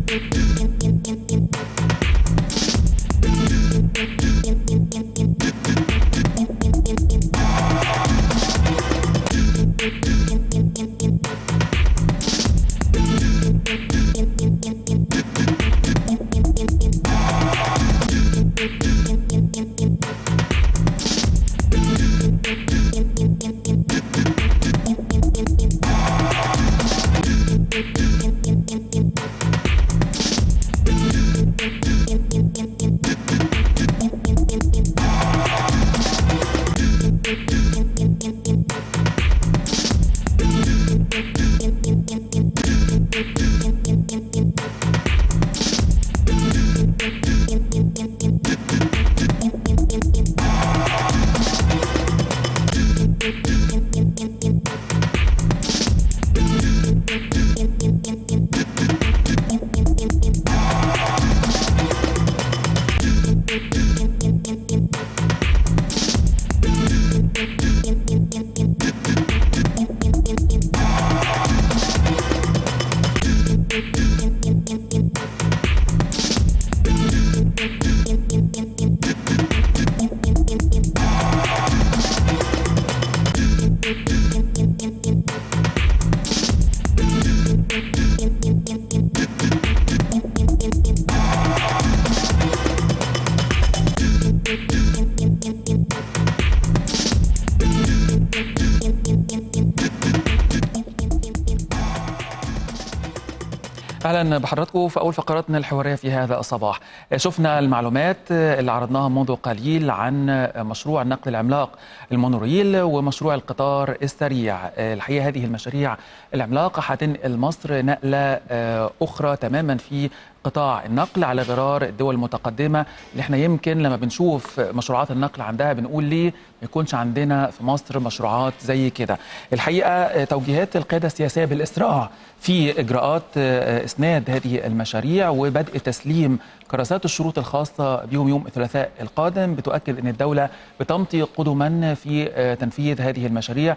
اهلا بحضراتكم في اول فقراتنا الحواريه في هذا الصباح شفنا المعلومات اللي عرضناها منذ قليل عن مشروع النقل العملاق المونوريل ومشروع القطار السريع الحقيقه هذه المشاريع العملاقه هتنقل مصر نقله اخرى تماما في قطاع النقل على غرار الدول المتقدمة اللي احنا يمكن لما بنشوف مشروعات النقل عندها بنقول ليه ما يكونش عندنا في مصر مشروعات زي كده الحقيقة توجيهات القيادة السياسية بالإسراع في إجراءات إسناد هذه المشاريع وبدء تسليم كراسات الشروط الخاصة بهم يوم الثلاثاء القادم بتؤكد أن الدولة بتمضي قدما في تنفيذ هذه المشاريع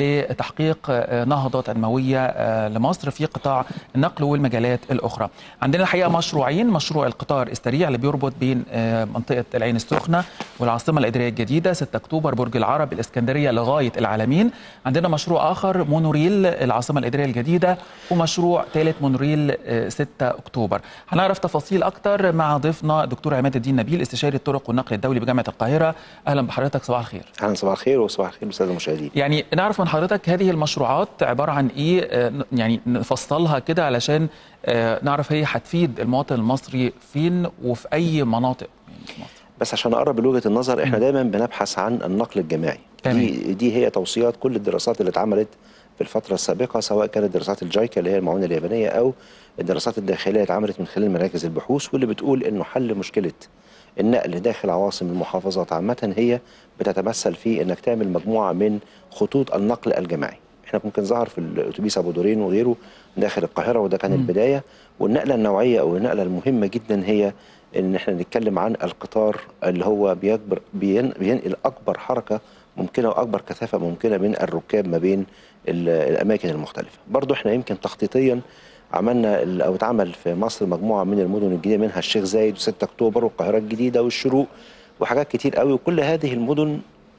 لتحقيق نهضة تنموية لمصر في قطاع النقل والمجالات الأخرى عندنا الحقيقة مشروعين مشروع القطار السريع اللي بيربط بين منطقة العين السخنة والعاصمة الإدارية الجديدة 6 أكتوبر برج العرب الإسكندرية لغاية العالمين عندنا مشروع آخر مونوريل العاصمة الإدارية الجديدة ومشروع ثالث مونوريل 6 أكتوبر هنعرف تفاصيل أكتر مع ضيفنا دكتور عماد الدين نبيل استشاري الطرق والنقل الدولي بجامعة القاهرة أهلا بحضرتك صباح الخير أهلا صباح الخير وصباح الخير للسادة المشاهدين يعني نعرف من حضرتك هذه المشروعات عبارة عن إيه يعني نفصلها كده علشان نعرف هي هتفيد المواطن المصري فين وفي أي مناطق في مصر بس عشان اقرب لوجهه النظر احنا دايما بنبحث عن النقل الجماعي تمام. دي دي هي توصيات كل الدراسات اللي اتعملت في الفتره السابقه سواء كانت دراسات الجايكا اللي هي المعونه اليابانيه او الدراسات الداخليه اللي اتعملت من خلال مراكز البحوث واللي بتقول انه حل مشكله النقل داخل عواصم المحافظات عامه هي بتتمثل في انك تعمل مجموعه من خطوط النقل الجماعي احنا ممكن ظهر في الاتوبيس ابو دورين وغيره داخل القاهره وده كان م. البدايه والنقله النوعيه او النقله المهمه جدا هي ان احنا نتكلم عن القطار اللي هو بيكبر بين بينقل اكبر حركه ممكنه واكبر كثافه ممكنه بين الركاب ما بين الاماكن المختلفه برضو احنا يمكن تخطيطيا عملنا او اتعمل في مصر مجموعه من المدن الجديده منها الشيخ زايد و6 اكتوبر والقاهره الجديده والشروق وحاجات كتير قوي وكل هذه المدن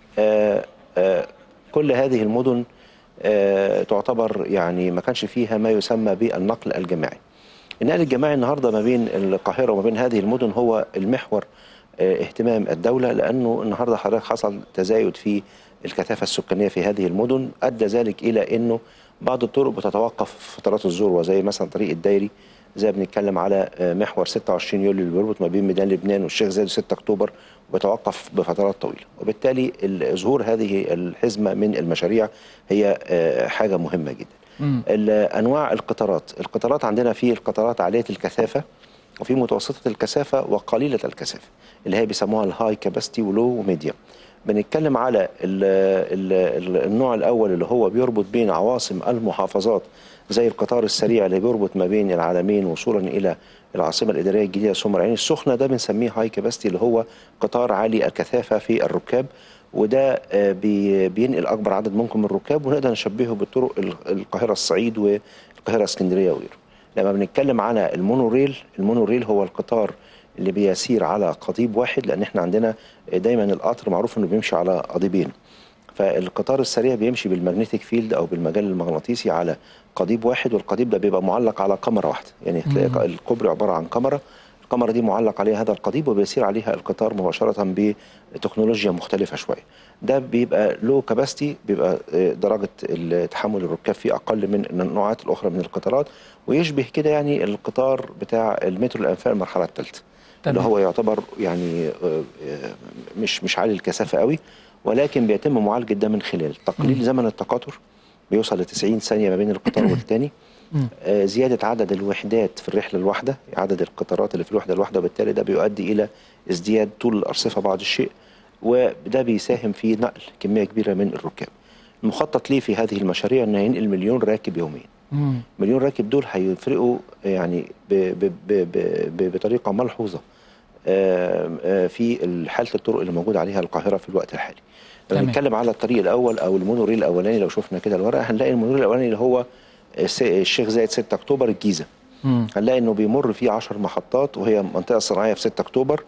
آآ آآ كل هذه المدن تعتبر يعني ما كانش فيها ما يسمى بالنقل الجماعي النقل الجماعي النهارده ما بين القاهره وما بين هذه المدن هو المحور اهتمام الدوله لانه النهارده حضرتك حصل تزايد في الكثافه السكانيه في هذه المدن ادى ذلك الى انه بعض الطرق بتتوقف في فترات الذروه زي مثلا طريق الدايري زي بنتكلم على محور 26 يوليو اللي بيربط ما بين ميدان لبنان والشيخ زايد و6 اكتوبر وبيتوقف بفترات طويله وبالتالي ظهور هذه الحزمه من المشاريع هي حاجه مهمه جدا انواع القطارات القطارات عندنا في القطارات عاليه الكثافه وفي متوسطه الكثافه وقليله الكثافه اللي هي بيسموها الهاي كاباسيتي ولو وميديوم بنتكلم على ال ال النوع الاول اللي هو بيربط بين عواصم المحافظات زي القطار السريع اللي بيربط ما بين العالمين وصولا الى العاصمه الاداريه الجديده ثم العين السخنه ده بنسميه هاي كاباسيتي اللي هو قطار عالي الكثافه في الركاب وده بينقل اكبر عدد ممكن من الركاب ونقدر نشبهه بالطرق القاهره الصعيد والقاهره اسكندريه وغيره. لما بنتكلم على المونوريل المونوريل هو القطار اللي بيسير على قضيب واحد لان احنا عندنا دايما القطر معروف انه بيمشي على قضيبين فالقطار السريع بيمشي بالمagnetic فيلد او بالمجال المغناطيسي على قضيب واحد والقضيب ده بيبقى معلق على كاميرا واحده يعني تلاقي الكوبري عباره عن كاميرا الكاميرا دي معلق عليها هذا القضيب وبيسير عليها القطار مباشره بتكنولوجيا مختلفه شويه ده بيبقى له كباستي بيبقى درجه تحمل الركاب فيه اقل من النوعات الاخرى من القطارات ويشبه كده يعني القطار بتاع المترو الانفاق المرحله الثالثه اللي هو يعتبر يعني مش مش عالي الكثافه قوي ولكن بيتم معالجه ده من خلال تقليل زمن التقاطر بيوصل ل 90 ثانيه ما بين القطار والتاني آه زياده عدد الوحدات في الرحله الواحده عدد القطارات اللي في الوحده الواحده وبالتالي ده بيؤدي الى ازدياد طول الارصفه بعض الشيء وده بيساهم في نقل كميه كبيره من الركاب المخطط ليه في هذه المشاريع انه ينقل مليون راكب يوميا مم. مليون راكب دول هيفرقوا يعني ب ب ب ب بطريقه ملحوظه في حاله الطرق اللي موجود عليها القاهره في الوقت الحالي لما نتكلم على الطريق الاول او المونوريل الاولاني لو شفنا كده الورقه هنلاقي المونوريل الاولاني اللي هو الشيخ زايد 6 اكتوبر الجيزه مم. هنلاقي انه بيمر فيه 10 محطات وهي منطقه صناعيه في 6 اكتوبر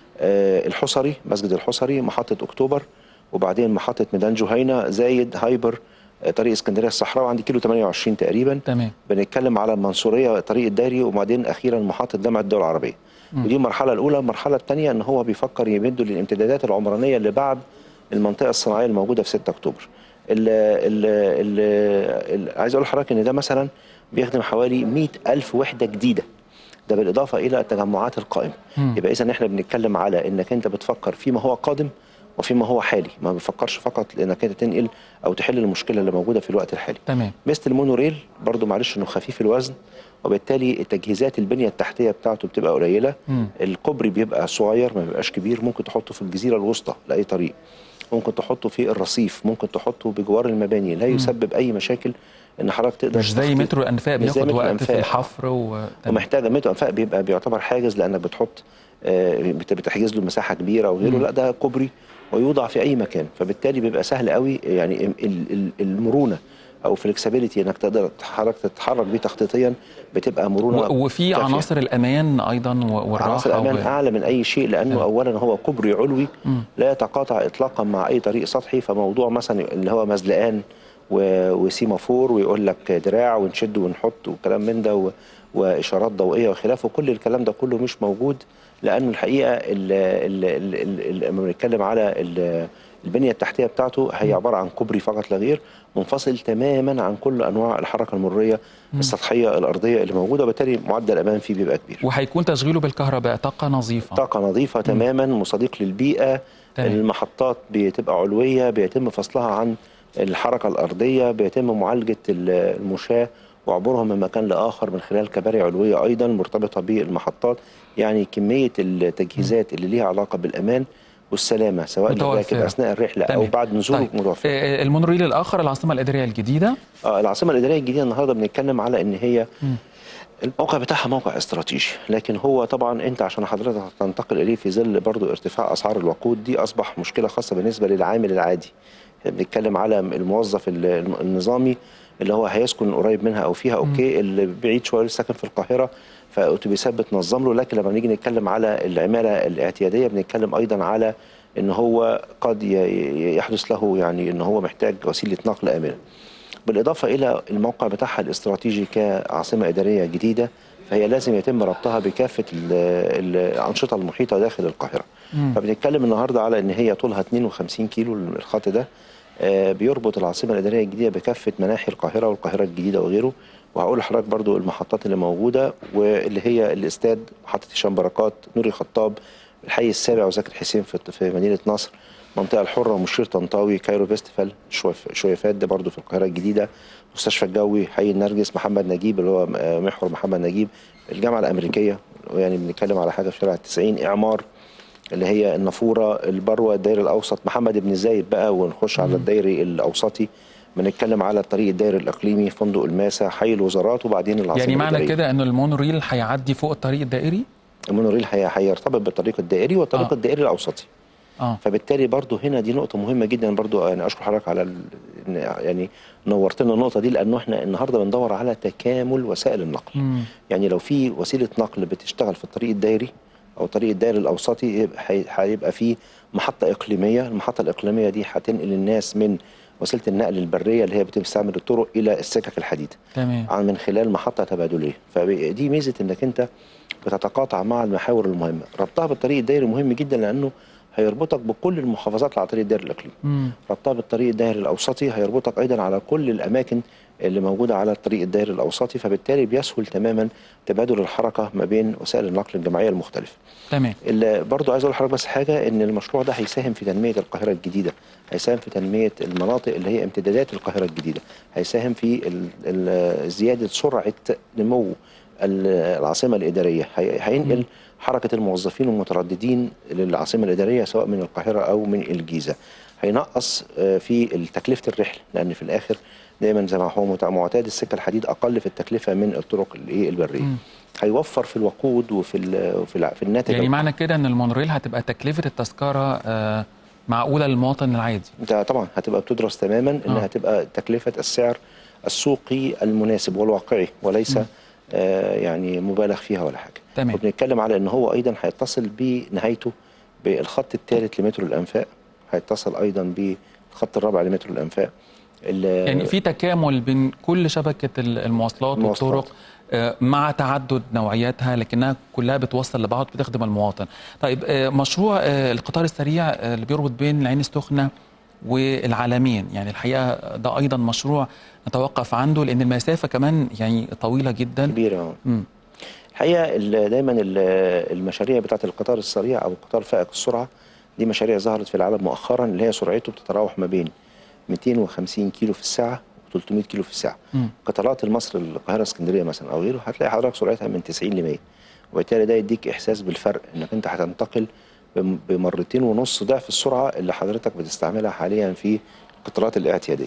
آه الحصري مسجد الحصري محطه اكتوبر وبعدين محطه ميدان جهينه زايد هايبر آه طريق اسكندريه الصحراء عند كيلو 28 تقريبا تمام بنتكلم على المنصوريه طريق الدائري وبعدين اخيرا محطه جامعه الدول العربيه مم. ودي المرحله الاولى المرحله الثانيه ان هو بيفكر يمد للامتدادات العمرانيه اللي بعد المنطقه الصناعيه الموجوده في 6 اكتوبر ال ال ال ال عايز اقول لحضرتك ان ده مثلا بيخدم حوالي 100 الف وحده جديده ده بالاضافه الى التجمعات القائمه مم. يبقى اذا احنا بنتكلم على انك انت بتفكر فيما هو قادم وفيما هو حالي ما بتفكرش فقط لانك انت تنقل او تحل المشكله اللي موجوده في الوقت الحالي تمام مثل المونوريل برضو معلش انه خفيف الوزن وبالتالي تجهيزات البنيه التحتيه بتاعته بتبقى قليله مم. الكوبري بيبقى صغير ما بيبقاش كبير ممكن تحطه في الجزيره الوسطى لاي طريق ممكن تحطه في الرصيف ممكن تحطه بجوار المباني لا يسبب اي مشاكل ان حضرتك تقدر مش زي تخطي- مترو الانفاق مش زي بياخد مترو وقت الأنفاق. في الحفر و تمام. ومحتاجه مترو انفاق بيبقى بيعتبر حاجز لانك بتحط آه، بت- بتحجز له مساحه كبيره وغيره مم. لا ده كوبري ويوضع في اي مكان فبالتالي بيبقى سهل قوي يعني ال- ال- المرونه او فلكسبيليتي انك تقدر تتحرك تتحرك بيه تخطيطيا بتبقى مرونه و- وفي كافية. عناصر الامان ايضا و- والراحه عناصر الامان و... اعلى من اي شيء لانه تمام. اولا هو كوبري علوي مم. لا يتقاطع اطلاقا مع اي طريق سطحي فموضوع مثلا اللي هو مزلقان و- وسيمافور ويقول لك دراع ونشد ونحط وكلام من ده و- واشارات ضوئيه وخلافه كل الكلام ده كله مش موجود لانه الحقيقه ال- ال- ال- ال- ال- لما بنتكلم على ال- البنيه التحتيه بتاعته هي عباره عن كوبري فقط لا غير منفصل تماما عن كل انواع الحركه المروريه السطحيه الارضيه اللي موجوده وبالتالي معدل الامان فيه بيبقى كبير. وهيكون تشغيله بالكهرباء طاقه نظيفه طاقة نظيفة تماما مصديق للبيئة تمام. المحطات بتبقى علوية بيتم فصلها عن الحركة الأرضية بيتم معالجة ال- المشاة وعبورهم من مكان لآخر من خلال كباري علوية أيضا مرتبطة بالمحطات يعني كمية التجهيزات اللي ليها علاقة بالأمان والسلامة سواء للراكب متوفرة. أثناء الرحلة أو تمام. بعد نزوله طيب. متوفرة آه، المونوريل الاخر العاصمه الاداريه الجديده آه العاصمة الإدارية الجديدة النهاردة بنتكلم على إن هي مم. الموقع بتاعها موقع استراتيجي لكن هو طبعا انت عشان حضرتك تنتقل اليه في ظل برضو ارتفاع اسعار الوقود دي اصبح مشكله خاصه بالنسبه للعامل العادي بنتكلم على الموظف ال- النظامي اللي هو هيسكن قريب منها او فيها اوكي اللي بعيد شويه ساكن في القاهره فاتوبيسات بتنظم له لكن لما نيجي نتكلم على العماله الاعتياديه بنتكلم ايضا على ان هو قد ي- ي- يحدث له يعني ان هو محتاج وسيله نقل امنه بالإضافة إلى الموقع بتاعها الاستراتيجي كعاصمة إدارية جديدة فهي لازم يتم ربطها بكافة ال- ال- الأنشطة المحيطة داخل القاهرة مم. فبنتكلم النهاردة على إن هي طولها 52 كيلو الخط ده آه، بيربط العاصمة الإدارية الجديدة بكافة مناحي القاهرة والقاهرة الجديدة وغيره وهقول لحضرتك برضو المحطات اللي موجودة واللي هي الاستاد محطة هشام بركات نوري خطاب الحي السابع وزكي الحسين في في مدينة نصر المنطقة الحرة ومشير طنطاوي كايرو فيستيفال شويف- شويفات ده برضو في القاهرة الجديدة مستشفى الجوي حي النرجس محمد نجيب اللي هو آه، محور محمد نجيب الجامعة الأمريكية يعني بنتكلم على حاجة في شارع التسعين إعمار اللي هي النافورة البروة الدائري الأوسط محمد بن زايد بقى ونخش على الدائري الأوسطي بنتكلم على الطريق الدائري الإقليمي فندق الماسة حي الوزارات وبعدين العاصمة يعني معنى الإدارية. كده ان المونوريل هيعدي فوق الطريق الدائري المونوريل هي- هيرتبط بالطريق الدائري والطريق آه. الدائري الأوسطي اه فبالتالي برضو هنا دي نقطة مهمة جدا برضو أنا أشكر حضرتك على ال- إن- يعني نورتنا النقطة دي لأنه إحنا النهاردة بندور على تكامل وسائل النقل مم. يعني لو في وسيلة نقل بتشتغل في الطريق الدائري أو الطريق الدائري الأوسطي يبقى- هي- هيبقى في محطة إقليمية المحطة الإقليمية دي هتنقل الناس من وسيلة النقل البرية اللي هي بتستعمل الطرق إلى السكك الحديد تمام عن من خلال محطة تبادلية فدي ميزة انك انت بتتقاطع مع المحاور المهمة ربطها بالطريق الدائري مهم جدا لانه هيربطك بكل المحافظات اللي على طريق الدائري الاقليمي مم. ربطها بالطريق الدائري الاوسطي هيربطك ايضا على كل الاماكن اللي موجودة على الطريق الدائري الاوسطي فبالتالي بيسهل تماما تبادل الحركة ما بين وسائل النقل الجماعية المختلفة تمام اللي برضو عايز اقول لحضرتك بس حاجه ان المشروع ده هيساهم في تنميه القاهره الجديده هيساهم في تنميه المناطق اللي هي امتدادات القاهره الجديده هيساهم في ال- ال- زياده سرعه نمو ال- العاصمه الاداريه هي- هينقل حركه الموظفين المترددين للعاصمه الاداريه سواء من القاهره او من الجيزه هينقص آه، في تكلفه الرحله لان في الاخر دايما زي ما هو متع- معتاد السكه الحديد اقل في التكلفه من الطرق الايه البريه مم. هيوفر في الوقود وفي ال- وفي الع- في الناتج يعني معنى كده ان المونوريل هتبقى تكلفه التذكره آه، معقوله للمواطن العادي انت طبعا هتبقى بتدرس تماما انها آه. هتبقى تكلفه السعر السوقي المناسب والواقعي وليس م. آه يعني مبالغ فيها ولا حاجه تمام وبنتكلم على ان هو ايضا هيتصل بنهايته بالخط الثالث لمترو الانفاق هيتصل ايضا بالخط الرابع لمترو الانفاق ال- يعني في تكامل بين كل شبكه ال- المواصلات المواصلات. والطرق آه، مع تعدد نوعياتها لكنها كلها بتوصل لبعض بتخدم المواطن طيب آه، مشروع آه، القطار السريع آه، اللي بيربط بين العين السخنه والعالمين يعني الحقيقه ده ايضا مشروع نتوقف عنده لان المسافه كمان يعني طويله جدا كبيره اه مم. الحقيقه ال- دايما ال- المشاريع بتاعه القطار السريع او القطار فائق السرعه دي مشاريع ظهرت في العالم مؤخرا اللي هي سرعته بتتراوح ما بين 250 كيلو في الساعه و300 كيلو في الساعه مم. قطارات المصر القاهره اسكندريه مثلا او غيره هتلاقي حضرتك سرعتها من 90 ل 100 وبالتالي ده يديك احساس بالفرق انك انت هتنتقل بم- بمرتين ونص ضعف السرعه اللي حضرتك بتستعملها حاليا في القطارات الاعتياديه.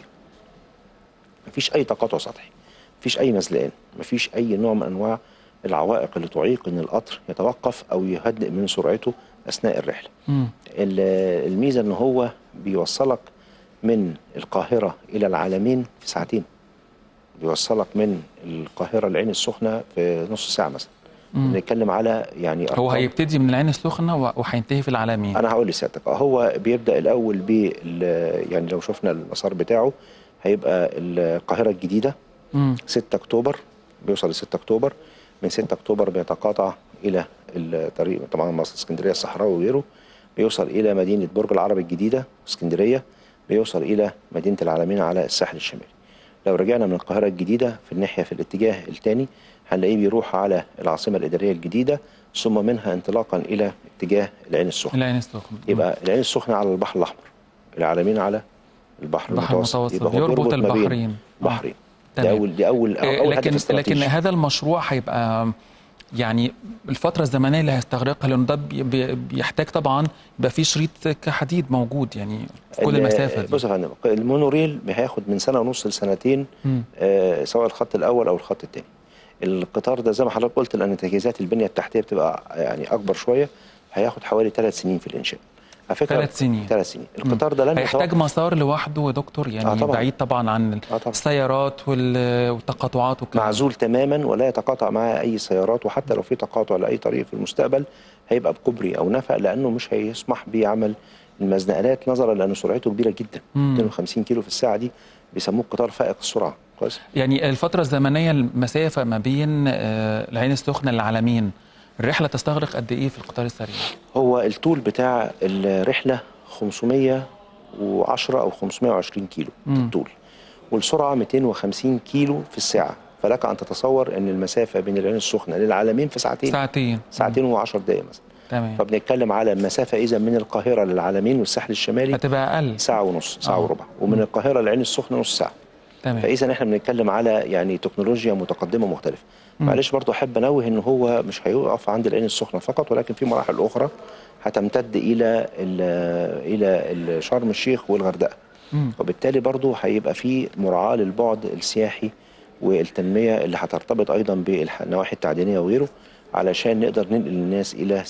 مفيش اي تقاطع سطحي، مفيش اي مزلقان، مفيش اي نوع من انواع العوائق اللي تعيق ان القطر يتوقف او يهدئ من سرعته اثناء الرحله. مم. ال- الميزه ان هو بيوصلك من القاهره الى العالمين في ساعتين بيوصلك من القاهره العين السخنه في نص ساعه مثلا مم. بنتكلم على يعني هو أرقام- هيبتدي من العين السخنه و- وهينتهي في العالمين انا هقول لسيادتك آه، هو بيبدا الاول ب يعني لو شفنا المسار بتاعه هيبقى القاهره الجديده مم. 6 اكتوبر بيوصل ل 6 اكتوبر من 6 اكتوبر بيتقاطع الى الطريق طبعا مصر اسكندريه الصحراوي وغيره بيوصل الى مدينه برج العرب الجديده اسكندريه بيوصل الى مدينه العالمين على الساحل الشمالي لو رجعنا من القاهره الجديده في الناحيه في الاتجاه الثاني هنلاقيه بيروح على العاصمه الاداريه الجديده ثم منها انطلاقا الى اتجاه العين السخنه العين السخنه يبقى العين السخنه على البحر الاحمر العالمين على البحر البحر المتوسط المتوسط يبقى هو بيربط بيربط ما بين البحرين آه. بحرين دي تمام. اول دي اول آه، اول لكن هدف استراتيجي لكن هذا المشروع هيبقى يعني الفترة الزمنية اللي هيستغرقها لأنه ده بي- بي- بيحتاج طبعا يبقى في شريط كحديد موجود يعني في كل ال- المسافة دي بص يا فندم المونوريل هياخد من سنه ونص لسنتين مم. آه سواء الخط الاول او الخط الثاني القطار ده زي ما حضرتك قلت لان تجهيزات البنيه التحتيه بتبقى يعني اكبر شويه هياخد حوالي ثلاث سنين في الانشاء على فكره ثلاث سنين. ثلاث سنين القطار ده لن هيحتاج يتوقف- مسار لوحده يا دكتور يعني آه طبعاً. بعيد طبعا عن آه طبعاً. السيارات وال- والتقاطعات والكلام معزول تماما ولا يتقاطع معاه اي سيارات وحتى لو في تقاطع لاي طريق في المستقبل هيبقى بكوبري او نفق لانه مش هيسمح بعمل المزنقلات نظرا لان سرعته كبيره جدا مم. 250 كيلو في الساعه دي بيسموه قطار فائق السرعه كويس يعني الفترة الزمنية المسافة ما بين آه، العين السخنة للعالمين الرحلة تستغرق قد إيه في القطار السريع؟ هو الطول بتاع الرحله 510 او 520 كيلو مم. الطول والسرعه 250 كيلو في الساعه فلك ان تتصور ان المسافه بين العين السخنه للعالمين في ساعتين ساعتين ساعتين و10 دقائق مثلا تمام فبنتكلم على مسافه اذا من القاهره للعالمين والساحل الشمالي هتبقى أقل ساعه ونص ساعه آه. وربع ومن القاهره للعين السخنه نص ساعه تمام فاذا احنا بنتكلم على يعني تكنولوجيا متقدمه مختلفه مم. معلش برضو احب انوه ان هو مش هيقف عند العين السخنه فقط ولكن في مراحل اخرى هتمتد الى ال- الى شرم الشيخ والغردقه مم. وبالتالي برضو هيبقى في مراعاه للبعد السياحي والتنميه اللي هترتبط ايضا بالنواحي التعدينيه وغيره علشان نقدر ننقل الناس الى سينا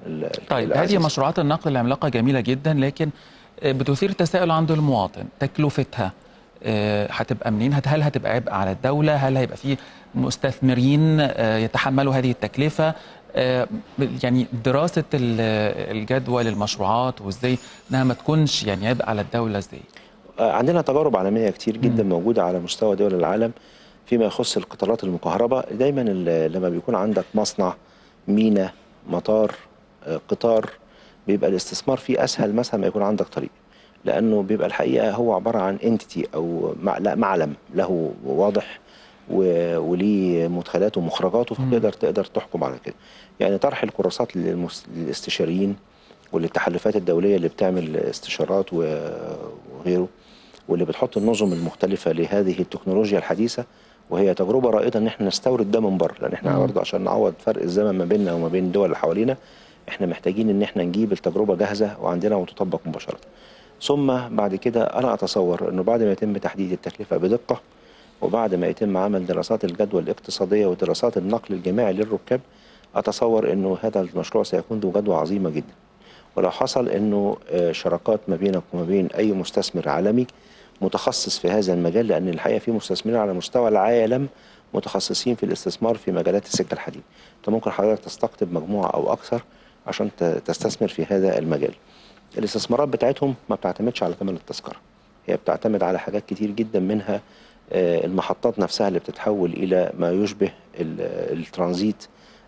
ال- طيب العزيز. هذه مشروعات النقل العملاقة جميلة جدا لكن آه، بتثير تساؤل عند المواطن تكلفتها آه، هتبقى منين هت- هل هتبقى عبء على الدولة هل هيبقى في مستثمرين آه، يتحملوا هذه التكلفة آه، يعني دراسة ال- الجدوى للمشروعات وازاي انها ما تكونش يعني عبء على الدولة ازاي آه، عندنا تجارب عالميه كتير جدا موجوده على مستوى دول العالم فيما يخص القطارات المكهرباء دايما ال- لما بيكون عندك مصنع مينا مطار آه، قطار بيبقى الاستثمار فيه اسهل مثلا ما يكون عندك طريق لانه بيبقى الحقيقه هو عباره عن انتيتي او مع- لا معلم له واضح و- وليه مدخلاته ومخرجاته فتقدر تقدر تحكم على كده يعني طرح الكراسات للمس- للاستشاريين وللتحالفات الدوليه اللي بتعمل استشارات و- وغيره واللي بتحط النظم المختلفه لهذه التكنولوجيا الحديثه وهي تجربه رائده ان احنا نستورد ده من بره لان احنا مم. برضه عشان نعوض فرق الزمن ما بيننا وما بين الدول اللي حوالينا احنا محتاجين ان احنا نجيب التجربه جاهزه وعندنا وتطبق مباشره ثم بعد كده انا اتصور انه بعد ما يتم تحديد التكلفه بدقه وبعد ما يتم عمل دراسات الجدوى الاقتصاديه ودراسات النقل الجماعي للركاب اتصور انه هذا المشروع سيكون ذو جدوى عظيمه جدا ولو حصل انه آه، شراكات ما بينك وما بين اي مستثمر عالمي متخصص في هذا المجال لان الحقيقه في مستثمرين على مستوى العالم متخصصين في الاستثمار في مجالات السكه الحديد انت ممكن حضرتك تستقطب مجموعه او اكثر عشان ت- تستثمر في هذا المجال الاستثمارات بتاعتهم ما بتعتمدش على ثمن التذكره هي بتعتمد على حاجات كتير جدا منها آه، المحطات نفسها اللي بتتحول الى ما يشبه ال- الترانزيت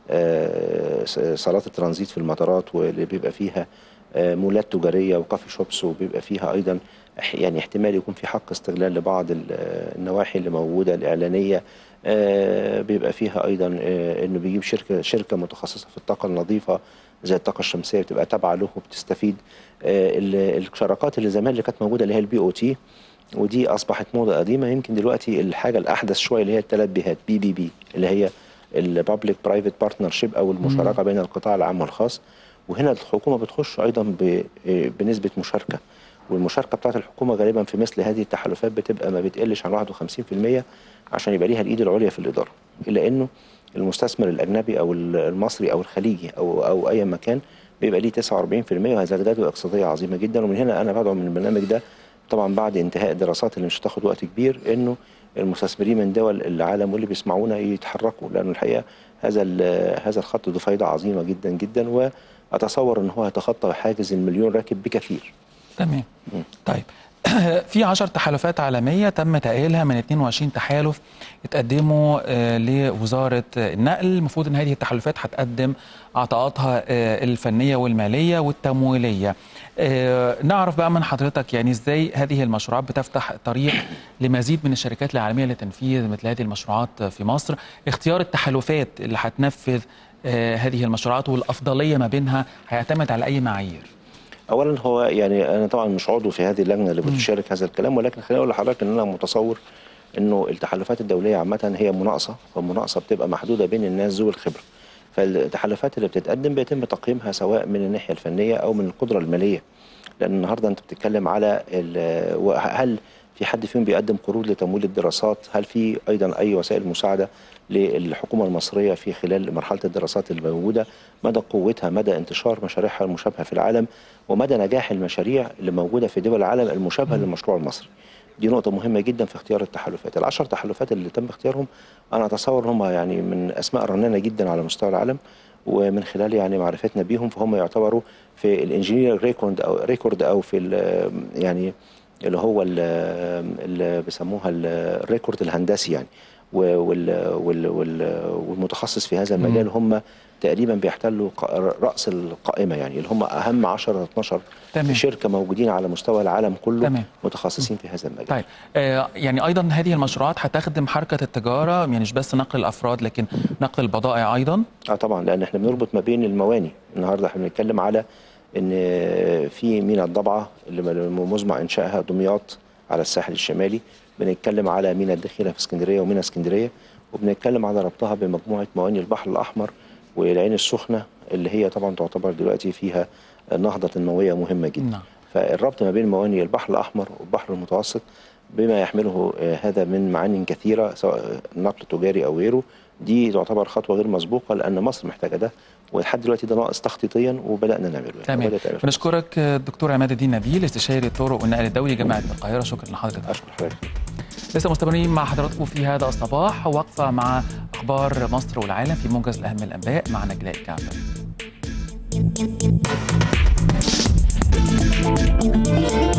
آه، س- صالات الترانزيت في المطارات واللي بيبقى فيها آه، مولات تجاريه وكافي شوبس وبيبقى فيها ايضا إح- يعني احتمال يكون في حق استغلال لبعض ال- آه، النواحي اللي موجوده الاعلانيه آه، بيبقى فيها ايضا آه، انه بيجيب شركه شركه متخصصه في الطاقه النظيفه زي الطاقه الشمسيه بتبقى تابعه له وبتستفيد آه، ال- الشراكات اللي زمان اللي كانت موجوده اللي هي البي او تي ودي اصبحت موضه قديمه يمكن دلوقتي الحاجه الاحدث شويه اللي هي الثلاث بيهات بي بي بي اللي هي البابليك برايفت بارتنرشيب او المشاركه بين القطاع العام والخاص وهنا الحكومه بتخش ايضا ب- بنسبه مشاركه والمشاركه بتاعت الحكومه غالبا في مثل هذه التحالفات بتبقى ما بتقلش عن 51% عشان يبقى ليها الايد العليا في الاداره الا انه المستثمر الاجنبي او المصري او الخليجي او او اي مكان بيبقى ليه 49% وهذا جدوى اقتصاديه عظيمه جدا ومن هنا انا بدعو من البرنامج ده طبعا بعد انتهاء الدراسات اللي مش هتاخد وقت كبير انه المستثمرين من دول العالم واللي بيسمعونا يتحركوا لانه الحقيقه هذا ال- هذا الخط ذو فائده عظيمه جدا جدا واتصور ان هو هيتخطى حاجز المليون راكب بكثير تمام طيب في 10 تحالفات عالمية تم تأهيلها من 22 تحالف اتقدموا آه، لوزارة النقل المفروض ان هذه التحالفات هتقدم عطاءاتها آه، الفنية والمالية والتمويلية آه، نعرف بقى من حضرتك يعني ازاي هذه المشروعات بتفتح طريق لمزيد من الشركات العالمية لتنفيذ مثل هذه المشروعات في مصر اختيار التحالفات اللي هتنفذ آه، هذه المشروعات والأفضلية ما بينها هيعتمد على أي معايير اولا هو يعني انا طبعا مش عضو في هذه اللجنه اللي بتشارك هذا الكلام ولكن خليني اقول لحضرتك ان انا متصور انه التحالفات الدوليه عامه هي مناقصه والمناقصه بتبقى محدوده بين الناس ذوي الخبره فالتحالفات اللي بتتقدم بيتم تقييمها سواء من الناحيه الفنيه او من القدره الماليه لان النهارده انت بتتكلم على ال- وهل في حد فيهم بيقدم قروض لتمويل الدراسات هل في ايضا اي وسائل مساعده للحكومه المصريه في خلال مرحله الدراسات الموجوده مدى قوتها مدى انتشار مشاريعها المشابهه في العالم ومدى نجاح المشاريع اللي موجوده في دول العالم المشابهه للمشروع المصري دي نقطة مهمة جدا في اختيار التحالفات، العشر تحالفات اللي تم اختيارهم أنا أتصور هم يعني من أسماء رنانة جدا على مستوى العالم ومن خلال يعني معرفتنا بيهم فهم يعتبروا في الانجينير ريكورد أو ريكورد أو في ال- يعني اللي هو ال- اللي بيسموها ال- الريكورد الهندسي يعني و- وال- وال- وال- والمتخصص في هذا المجال هم تقريبا بيحتلوا ق- رأس القائمة يعني اللي هم أهم 10 12 تمام. شركة موجودين على مستوى العالم كله تمام. متخصصين في هذا المجال طيب آه يعني ايضا هذه المشروعات هتخدم حركه التجاره يعني مش بس نقل الافراد لكن نقل البضائع ايضا اه طبعا لان احنا بنربط ما بين المواني النهارده احنا بنتكلم على ان في ميناء الضبعه اللي مزمع انشائها دمياط على الساحل الشمالي بنتكلم على ميناء الدخيله في اسكندريه وميناء اسكندريه وبنتكلم على ربطها بمجموعه مواني البحر الاحمر والعين السخنه اللي هي طبعا تعتبر دلوقتي فيها نهضه تنمويه مهمه جدا نعم. فالربط ما بين مواني البحر الاحمر والبحر المتوسط بما يحمله آه، هذا من معان كثيره سواء نقل تجاري او غيره دي تعتبر خطوه غير مسبوقه لان مصر محتاجه ده ولحد دلوقتي ده ناقص تخطيطيا وبدانا نعمله يعني تمام وبدأت أعمله. بنشكرك الدكتور عماد الدين نبيل استشاري الطرق والنقل الدولي جامعه القاهره شكرا لحضرتك اشكر حضرتك لسه مستمرين مع حضراتكم في هذا الصباح وقفه مع اخبار مصر والعالم في موجز الاهم الانباء مع نجلاء كعبه